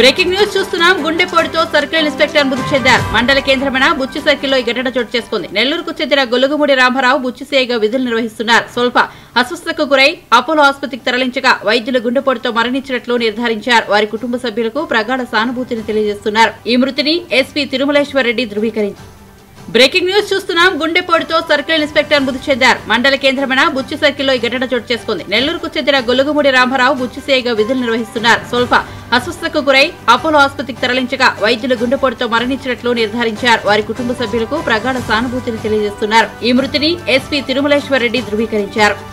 breaking news చూస్తున్నాం గుండెపోటుతో circle inspector మృతి చెందారు మండల కేంద్రమైన బుచ్చి సర్కిల్లో ఈ ఘటన చోటు చేసుకుంది నెల్లూరుకు చెందిన గొలుగుమూడి రామారావు బుచ్చిసేయగా విధులు నిర్వహిస్తున్నారు స్వల్ప అస్వస్థతకు గురై అపోలో ఆసుపత్రికి తరలించగా వైద్యులు గుండెపోటుతో మరణించినట్లు నిర్ధారించారు వారి కుటుంబ సభ్యులకు ప్రగాఢ సానుభూతిని తెలియజేస్తున్నారు ఈ మృతిని ఎస్పీ తిరుమలేశ్వర్ రెడ్డి ధృవీకరించారు బ్రేకింగ్ న్యూస్ చూస్తున్నాం గుండెపోటుతో సర్కిల్ ఇన్స్పెక్టర్ మృతి చెందారు మండల కేంద్రమైన బుచ్చి సర్కిల్లో ఈ ఘటన చోటు చేసుకుంది నెల్లూరుకు చెందిన గొలుగుమూడి రామారావు బుచ్చిసేయగా విధులు నిర్వహిస్తున్నారు స్వల్ప అస్వస్థతకు గురై అపోలో ఆసుపత్రికి తరలించగా వైద్యులు గుండెపోటుతో మరణించినట్లు నిర్ధారించారు వారి కుటుంబ సభ్యులకు ప్రగాఢ సానుభూతిని తెలియజేస్తున్నారు ఈ మృతిని ఎస్పీ తిరుమలేశ్వర్ రెడ్డి ధృవీకరించారు